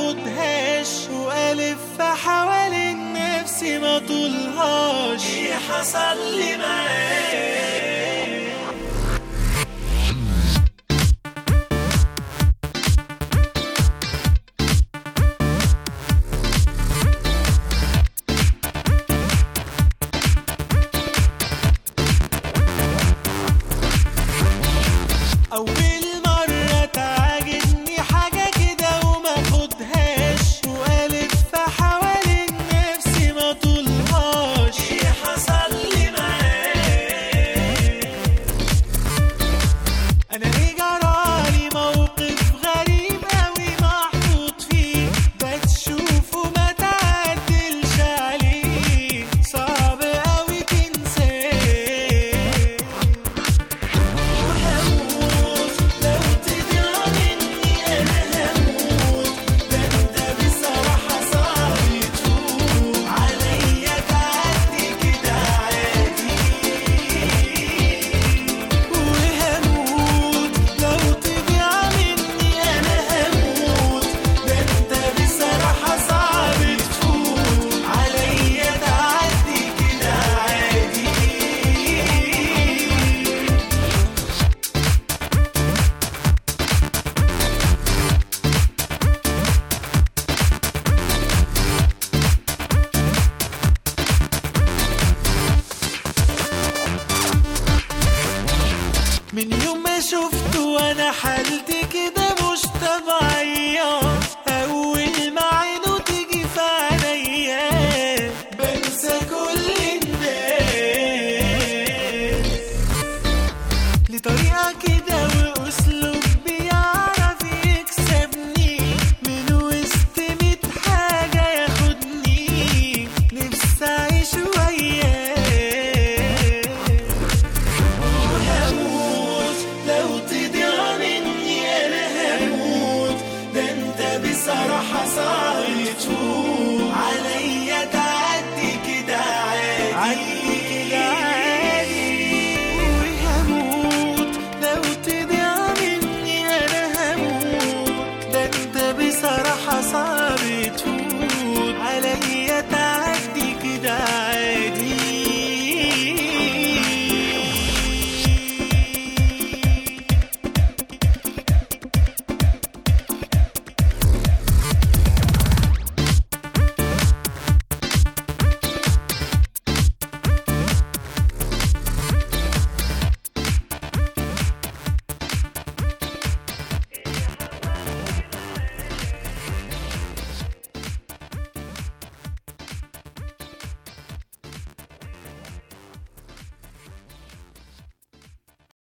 اخدهاش والف حوالين نفسي ما طولهاش ايه حصل لي معاك أول مرة تعاجبني حاجة كده وما خدهاش وألف حوالين نفسي ما طولهاش إيه حصل لي معاك أنا ليه جرالي موقف غريب أوي محطوط فيه بتشوفه ما تعدلش عليه صعب أوي تنساه وهموت لو تدعى مني أنا هموت ده أنت بصراحة صعب تفوت عليا تعدي كده عادي وهموت لو تدعى مني أنا هموت ده أنت بصراحة صعب تفوت عليا تعدي كده عادي من يوم ما شفته وانا حالتي كده مش طبيعية